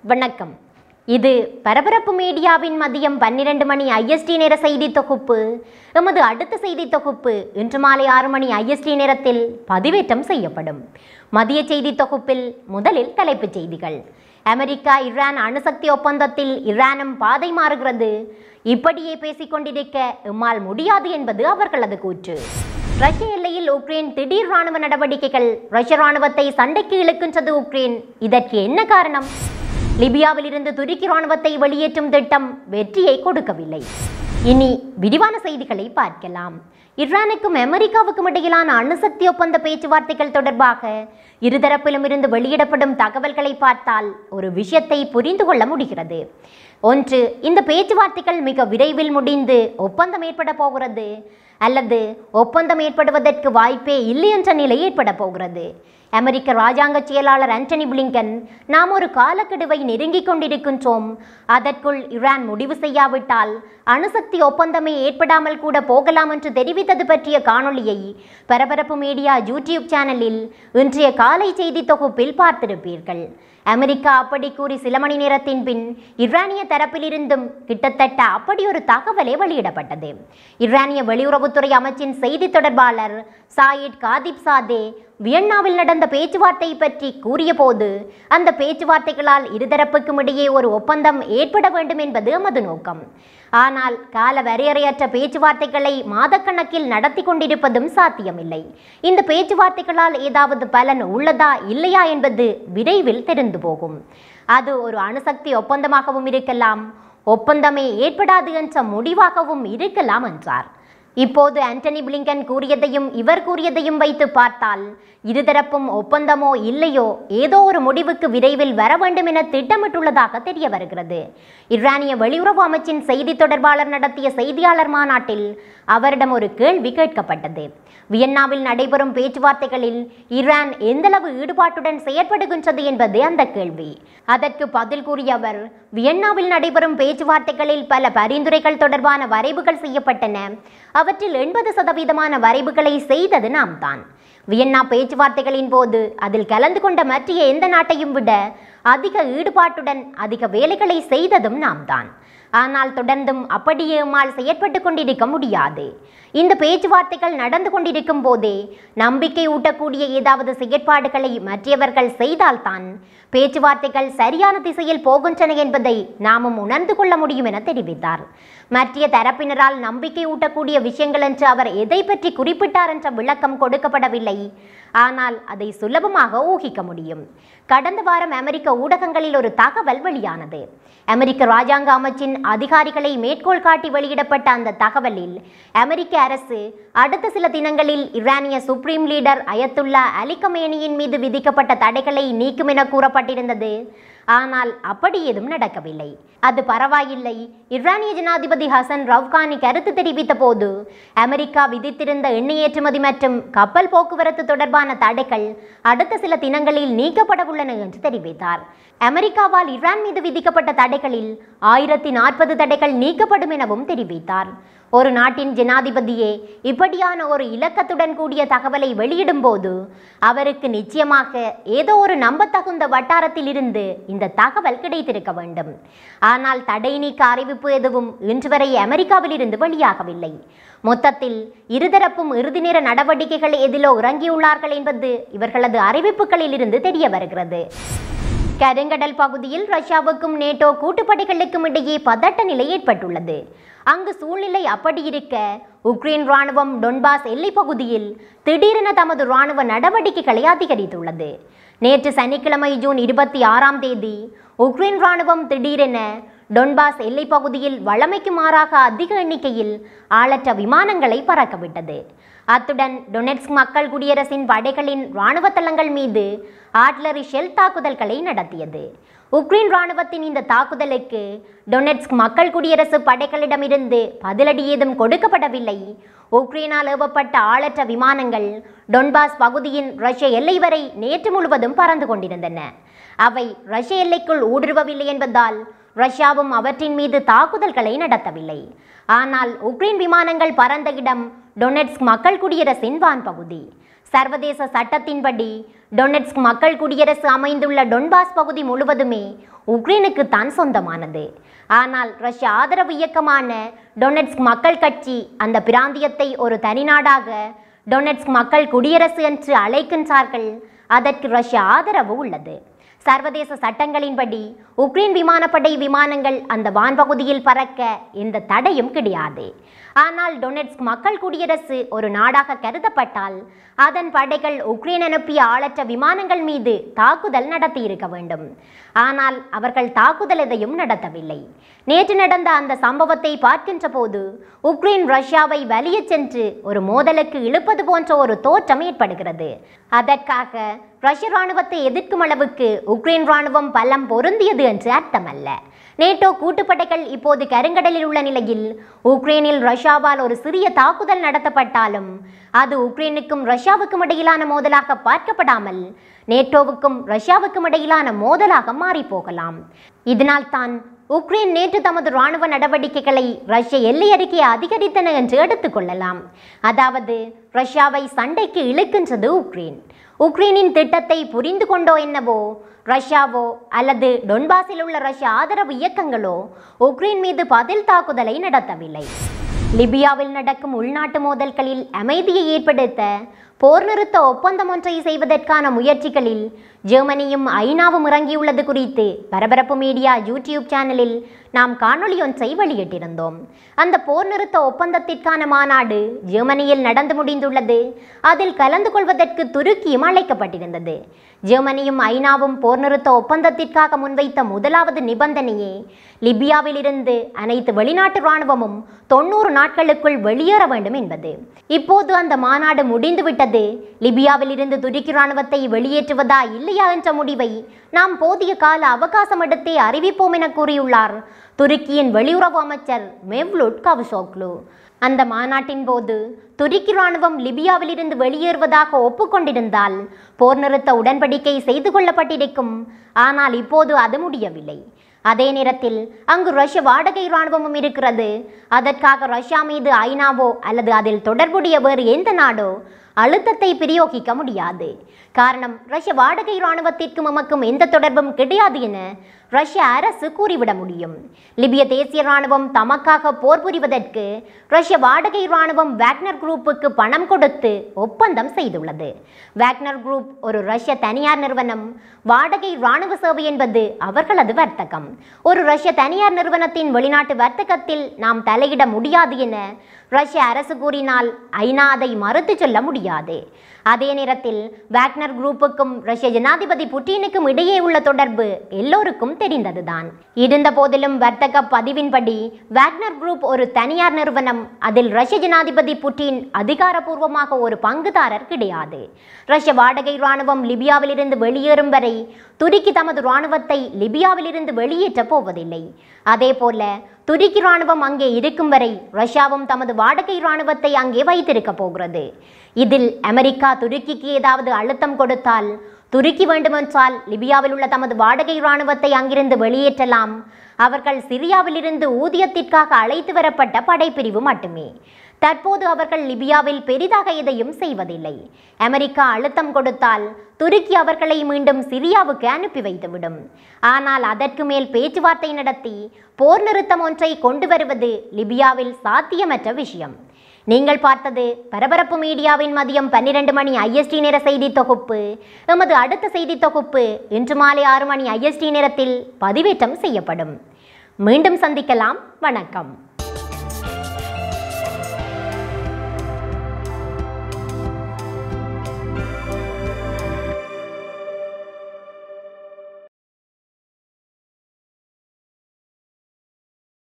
வணக்கம் இது பரபரப்பு மீடியாவின் மதியம் பன்னிரண்டு மணி ஐஎஸ்டி நேர செய்தி தொகுப்பு எமது அடுத்த செய்தி தொகுப்பு இன்று மாலை ஆறு மணி ஐஎஸ்டி நேரத்தில் பதிவேற்றம் செய்யப்படும் மதிய செய்தி தொகுப்பில் முதலில் தலைப்புச் செய்திகள் அமெரிக்கா ஈரான் அணுசக்தி ஒப்பந்தத்தில் ஈரானும் பாதை மாறுகிறது இப்படியே பேசிக்கொண்டிருக்க எம்மால் முடியாது என்பது அவர்களது கூற்று ரஷ்ய எல்லையில் உக்ரைன் திடீர் ராணுவ நடவடிக்கைகள் ரஷ்ய ராணுவத்தை சண்டைக்கு இழுக்கின்றது உக்ரைன் இதற்கு என்ன காரணம் லிபியாவில் இருந்து துருக்கி ராணுவத்தை வெளியேற்றும் திட்டம் வெற்றியை கொடுக்கவில்லை இனி விரிவான செய்திகளை பார்க்கலாம் ஈரானுக்கும் அமெரிக்காவுக்கும் இடையிலான அணுசக்தி ஒப்பந்த பேச்சுவார்த்தைகள் தொடர்பாக இருதரப்பிலும் இருந்து வெளியிடப்படும் தகவல்களை பார்த்தால் ஒரு விஷயத்தை புரிந்து கொள்ள முடிகிறது ஒன்று இந்த பேச்சுவார்த்தைகள் மிக விரைவில் முடிந்து ஒப்பந்தம் ஏற்பட போகிறது அல்லது ஒப்பந்தம் ஏற்படுவதற்கு வாய்ப்பே இல்லை என்ற நிலை ஏற்பட போகிறது அமெரிக்க ராஜாங்க செயலாளர் ஆண்டனி பிளிங்கன் நாம் ஒரு காலக்கெடுவை நெருங்கிக் கொண்டிருக்கின்றோம் அதற்குள் ஈரான் முடிவு செய்யாவிட்டால் அணுசக்தி ஒப்பந்தமே ஏற்படாமல் கூட போகலாம் என்று தெரிவித்தது பற்றிய காணொளியை பரபரப்பு மீடியா யூடியூப் சேனலில் இன்றைய காலை செய்தி தொகுப்பில் பார்த்திருப்பீர்கள் அமெரிக்கா அப்படி கூறி சில மணி நேரத்தின் பின் ஈரானிய தரப்பிலிருந்தும் கிட்டத்தட்ட அப்படி ஒரு தகவலே வெளியிடப்பட்டது ஈரானிய வெளியுறவுத்துறை அமைச்சின் செய்தி தொடர்பாளர் சாயிட் காதிப் சாதே வியன்னாவில் நடந்த பேச்சுவார்த்தை பற்றி கூறியபோது அந்த பேச்சுவார்த்தைகளால் இருதரப்புக்கும் இடையே ஒரு ஒப்பந்தம் ஏற்பட வேண்டும் என்பது எமது நோக்கம் ஆனால் கால வரையறையற்ற பேச்சுவார்த்தைகளை மாதக்கணக்கில் நடத்தி கொண்டிருப்பதும் சாத்தியமில்லை இந்த பேச்சுவார்த்தைகளால் ஏதாவது பலன் உள்ளதா இல்லையா என்பது விரைவில் தெரிந்து போகும் அது ஒரு அணுசக்தி ஒப்பந்தமாகவும் இருக்கலாம் ஒப்பந்தமே ஏற்படாது என்ற முடிவாகவும் இருக்கலாம் என்றார் இப்போது ஆண்டனி பிளிங்கன் கூறியதையும் இவர் கூறியதையும் வைத்து பார்த்தால் இருதரப்பும் ஒப்பந்தமோ இல்லையோ ஏதோ ஒரு முடிவுக்கு விரைவில் வர வேண்டும் என திட்டமிட்டுள்ளதாக தெரிய வருகிறது ஈரானிய வெளியுறவு அமைச்சின் செய்தி தொடர்பாளர் நடத்திய செய்தியாளர் மாநாட்டில் அவரிடம் ஒரு கேள்வி கேட்கப்பட்டது வியன்னாவில் நடைபெறும் பேச்சுவார்த்தைகளில் ஈரான் எந்தளவு ஈடுபாட்டுடன் செயற்படுகின்றது என்பது அந்த கேள்வி அதற்கு பதில் கூறிய அவர் வியன்னாவில் நடைபெறும் பேச்சுவார்த்தைகளில் பல பரிந்துரைகள் தொடர்பான வரைவுகள் செய்யப்பட்டன அவற்றில் எண்பது சதவீதமான வரைவுகளை செய்தது நாம் தான் வியன்னா பேச்சுவார்த்தைகளின் போது அதில் கலந்து கொண்ட மற்ற எந்த நாட்டையும் விட அதிக ஈடுபாட்டுடன் அதிக வேலைகளை செய்ததும் நாம் தான் ஆனால் தொடர்ந்தும் அப்படியே எம்மால் செயற்பட்டு கொண்டிருக்க முடியாது இந்த பேச்சுவார்த்தைகள் நடந்து கொண்டிருக்கும் போதே நம்பிக்கை ஊட்டக்கூடிய ஏதாவது செயற்பாடுகளை மற்றவர்கள் செய்தால்தான் பேச்சுவார்த்தைகள் சரியான திசையில் போகின்றன என்பதை நாமும் உணர்ந்து கொள்ள முடியும் என தெரிவித்தார் மற்ற தரப்பினரால் நம்பிக்கை ஊட்டக்கூடிய விஷயங்கள் என்று அவர் எதை பற்றி குறிப்பிட்டார் என்ற விளக்கம் கொடுக்கப்படவில்லை ஆனால் அதை சுலபமாக ஊகிக்க முடியும் கடந்த வாரம் அமெரிக்க ஊடகங்களில் ஒரு தகவல் வெளியானது அமெரிக்க ராஜாங்க அமைச்சின் அதிகாரிகளை மேற்கோள் காட்டி வெளியிடப்பட்ட அந்த தகவலில் அமெரிக்க அரசு அடுத்த சில தினங்களில் ஈரானிய சுப்ரீம் லீடர் அயத்துல்லா அலி கமேனியின் மீது விதிக்கப்பட்ட தடைகளை நீக்கும் என கூறப்பட்டிருந்தது ஆனால் அப்படி ஏதும் நடக்கவில்லை அது பரவாயில்லை ஈரானிய ஜனாதிபதி ஹசன் ரவ்கானி கருத்து தெரிவித்த போது அமெரிக்கா விதித்திருந்த எண்ணெய் ஏற்றுமதி மற்றும் கப்பல் போக்குவரத்து தொடர்பான தடைகள் அடுத்த சில தினங்களில் நீக்கப்பட உள்ளன என்று தெரிவித்தார் அமெரிக்காவால் ஈரான் மீது விதிக்கப்பட்ட தடைகளில் ஆயிரத்தி நாற்பது தடைகள் நீக்கப்படும் எனவும் தெரிவித்தார் ஒரு நாட்டின் ஜனாதிபதியே இப்படியான ஒரு இலக்கத்துடன் கூடிய தகவலை வெளியிடும் போது அவருக்கு நிச்சயமாக ஏதோ ஒரு நம்பத்தகுந்த வட்டாரத்தில் இருந்து இந்த தகவல் கிடைத்திருக்க வேண்டும் ஆனால் தடை நீக்க அறிவிப்பு எதுவும் இன்று வரை அமெரிக்காவில் இருந்து வெளியாகவில்லை மொத்தத்தில் இருதரப்பும் இறுதி நேர நடவடிக்கைகள் எதிலோ இறங்கியுள்ளார்கள் என்பது இவர்களது அறிவிப்புகளில் இருந்து தெரிய வருகிறது கருங்கடல் பகுதியில் ரஷ்யாவுக்கும் நேட்டோ கூட்டுப்படைகளுக்கும் இடையே பதட்ட நிலை ஏற்பட்டுள்ளது அங்கு சூழ்நிலை அப்படி இருக்க உக்ரைன் ராணுவம் டொன்பாஸ் எல்லைப் பகுதியில் திடீரென தமது ராணுவ நடவடிக்கைகளை அதிகரித்துள்ளது நேற்று சனிக்கிழமை ஜூன் இருபத்தி ஆறாம் தேதி உக்ரைன் ராணுவம் திடீரென டொன்பாஸ் எல்லைப் பகுதியில் வழமைக்கு மாறாக அதிக எண்ணிக்கையில் ஆளற்ற விமானங்களை பறக்கவிட்டது அத்துடன் டொனெட்ஸ்க் மக்கள் குடியரசின் படைகளின் இராணுவ தளங்கள் மீது ஆட்லரி ஷெல் தாக்குதல்களை நடத்தியது உக்ரைன் இராணுவத்தின் இந்த தாக்குதலுக்கு டொனெட்ஸ்க் மக்கள் குடியரசு படைகளிடமிருந்து பதிலடி ஏதும் கொடுக்கப்படவில்லை உக்ரைனால் ஏவப்பட்ட ஆளற்ற விமானங்கள் டொன்பாஸ் பகுதியின் ரஷ்ய எல்லை வரை நேற்று முழுவதும் பறந்து கொண்டிருந்தன அவை ரஷ்ய எல்லைக்குள் ஊடுருவவில்லை என்பதால் ரஷ்யாவும் அவற்றின் மீது தாக்குதல்களை நடத்தவில்லை ஆனால் உக்ரைன் விமானங்கள் பறந்த இடம் டொனெட்ஸ்க் மக்கள் குடியரசின் வான்பகுதி சர்வதேச சட்டத்தின்படி டொனெட்ஸ்க் மக்கள் குடியரசு அமைந்துள்ள டொன்பாஸ் பகுதி முழுவதுமே உக்ரைனுக்கு தான் சொந்தமானது ஆனால் ரஷ்ய ஆதரவு இயக்கமான டொனெட்ஸ்க் மக்கள் கட்சி அந்த பிராந்தியத்தை ஒரு தனிநாடாக டொனெட்ஸ்க் மக்கள் குடியரசு என்று அழைக்கின்றார்கள் அதற்கு ரஷ்ய ஆதரவு உள்ளது சர்வதேச சட்டங்களின்படி உக்ரைன் விமானப்படை விமானங்கள் அந்த வான்பகுதியில் பறக்க எந்த தடையும் கிடையாது ஆனால் டொனெட்ஸ்க் மக்கள் குடியரசு ஒரு நாடாக கருதப்பட்டால் அதன் படைகள் உக்ரைன் அனுப்பிய ஆளற்ற விமானங்கள் மீது தாக்குதல் நடத்தி இருக்க வேண்டும் ஆனால் அவர்கள் தாக்குதல் எதையும் நடத்தவில்லை நேற்று நடந்த அந்த சம்பவத்தை பார்க்கின்ற போது உக்ரைன் ரஷ்யாவை வலிய சென்று ஒரு மோதலுக்கு இழுப்பது போன்ற ஒரு தோற்றம் ஏற்படுகிறது அதற்காக ரஷ்ய ராணுவத்தை எதிர்க்கும் அளவுக்கு உக்ரைன் ராணுவம் பலம் பொருந்தியது என்று அர்த்தமல்ல நேட்டோ கூட்டுப்படைகள் இப்போது கருங்கடலில் உள்ள நிலையில் உக்ரைனில் ரஷ்யாவால் ஒரு சிறிய தாக்குதல் நடத்தப்பட்டாலும் அது உக்ரைனுக்கும் ரஷ்யாவுக்கும் இடையிலான மோதலாக பார்க்கப்படாமல் நேட்டோவுக்கும் ரஷ்யாவுக்கும் இடையிலான மோதலாக மாறி போகலாம் இதனால் தான் உக்ரைன் நேற்று தமது ராணுவ நடவடிக்கைகளை ரஷ்ய எல்லை அருகே அதிகரித்தன என்று எடுத்துக்கொள்ளலாம் அதாவது ரஷ்யாவை சண்டைக்கு இழுக்கின்றது உக்ரைன் உக்ரைனின் திட்டத்தை புரிந்து கொண்டோ என்னவோ ரஷ்யாவோ அல்லது டொன்பாஸில் உள்ள ரஷ்ய ஆதரவு இயக்கங்களோ உக்ரைன் மீது பதில் தாக்குதலை நடத்தவில்லை லிபியாவில் நடக்கும் உள்நாட்டு மோதல்களில் அமைதியை ஏற்படுத்த போர் நிறுத்த ஒப்பந்தம் ஒன்றை செய்வதற்கான முயற்சிகளில் ஜெர்மனியும் ஐநாவும் இறங்கியுள்ளது குறித்து பரபரப்பு மீடியா யூடியூப் சேனலில் நாம் காணொளி ஒன்றை வெளியிட்டிருந்தோம் அந்த போர் நிறுத்த ஒப்பந்தத்திற்கான மாநாடு ஜெர்மனியில் நடந்து முடிந்துள்ளது அதில் கலந்து கொள்வதற்கு துருக்கியும் அழைக்கப்பட்டிருந்தது ஜெர்மனியும் ஐநாவும் போர் நிறுத்த ஒப்பந்தத்திற்காக முன்வைத்த முதலாவது நிபந்தனையே லிபியாவிலிருந்து அனைத்து வெளிநாட்டு இராணுவமும் தொண்ணூறு நாட்களுக்குள் வெளியேற வேண்டும் என்பது இப்போது அந்த மாநாடு முடிந்துவிட்டது லிபியாவிலிருந்து துருக்கி இராணுவத்தை வெளியேற்றுவதா இல்லையா என்ற முடிவை நாம் போதிய கால அவகாசம் எடுத்தே அறிவிப்போம் என கூறியுள்ளார் துருக்கியின் வெளியுறவு அமைச்சர் மெவ்லுட் கவுசோக்லு அந்த மாநாட்டின் போது துருக்கி ராணுவம் லிபியாவிலிருந்து வெளியேறுவதாக ஒப்புக்கொண்டிருந்தால் போர் நிறுத்த உடன்படிக்கை செய்து கொள்ளப்பட்டிருக்கும் ஆனால் இப்போது அது முடியவில்லை அதே நேரத்தில் அங்கு ரஷ்ய வாடகை இராணுவமும் இருக்கிறது அதற்காக ரஷ்யா மீது ஐநாவோ அல்லது அதில் தொடர்புடைய வேறு எந்த நாடோ அழுத்தத்தை பிரயோகிக்க முடியாது காரணம் ரஷ்ய வாடகை இராணுவத்திற்கும் எமக்கும் எந்த தொடர்பும் கிடையாது என ரஷ்ய அரசு கூறிவிட முடியும் லிபிய தேசிய இராணுவம் தமக்காக போர் புரிவதற்கு ரஷ்ய வாடகை இராணுவம் வேக்னர் குரூப்புக்கு பணம் கொடுத்து ஒப்பந்தம் செய்துள்ளது வேக்னர் குரூப் ஒரு ரஷ்ய தனியார் நிறுவனம் வாடகை இராணுவ சேவை என்பது அவர்களது வர்த்தகம் ஒரு ரஷ்ய தனியார் நிறுவனத்தின் வெளிநாட்டு வர்த்தகத்தில் நாம் தலையிட முடியாது என ரஷ்ய அரசு கூறினால் ஐநா அதை மறுத்து சொல்ல முடியாது அதே நேரத்தில் வேக்னர் குரூப்புக்கும் ரஷ்ய ஜனாதிபதி புட்டினுக்கும் இடையே உள்ள தொடர்பு எல்லோருக்கும் தெரிந்ததுதான் இருந்த போதிலும் வர்த்தக பதிவின்படி வேக்னர் குரூப் ஒரு தனியார் நிறுவனம் அதில் ரஷ்ய ஜனாதிபதி புட்டின் அதிகாரப்பூர்வமாக ஒரு பங்குதாரர் கிடையாது ரஷ்ய வாடகை இராணுவம் லிபியாவிலிருந்து வெளியேறும் வரை துருக்கி தமது இராணுவத்தை லிபியாவிலிருந்து வெளியேற்றப் போவதில்லை அதே போல துருக்கி இராணுவம் அங்கே இருக்கும் வரை ரஷ்யாவும் தமது வாடகை இராணுவத்தை அங்கே வைத்திருக்க போகிறது இதில் அமெரிக்கா துருக்கிக்கு ஏதாவது அழுத்தம் கொடுத்தால் துருக்கி வேண்டுமென்றால் லிபியாவில் உள்ள தமது வாடகை இராணுவத்தை அங்கிருந்து வெளியேற்றலாம் அவர்கள் சிரியாவிலிருந்து ஊதியத்திற்காக அழைத்து வரப்பட்ட படைப்பிரிவு மட்டுமே தற்போது அவர்கள் லிபியாவில் பெரிதாக எதையும் செய்வதில்லை அமெரிக்கா அழுத்தம் கொடுத்தால் துருக்கி அவர்களை மீண்டும் சிரியாவுக்கு அனுப்பி வைத்துவிடும் ஆனால் அதற்கு மேல் பேச்சுவார்த்தை நடத்தி போர் நிறுத்தம் ஒன்றை கொண்டு வருவது லிபியாவில் சாத்தியமற்ற விஷயம் நீங்கள் பார்த்தது பரபரப்பு மீடியாவின் மதியம் பன்னிரண்டு மணி ஐஎஸ்டி நேர செய்தி தொகுப்பு எமது அடுத்த செய்தி தொகுப்பு இன்று மாலை ஆறு மணி ஐஎஸ்டி நேரத்தில் பதிவேற்றம் செய்யப்படும் மீண்டும் சந்திக்கலாம் வணக்கம்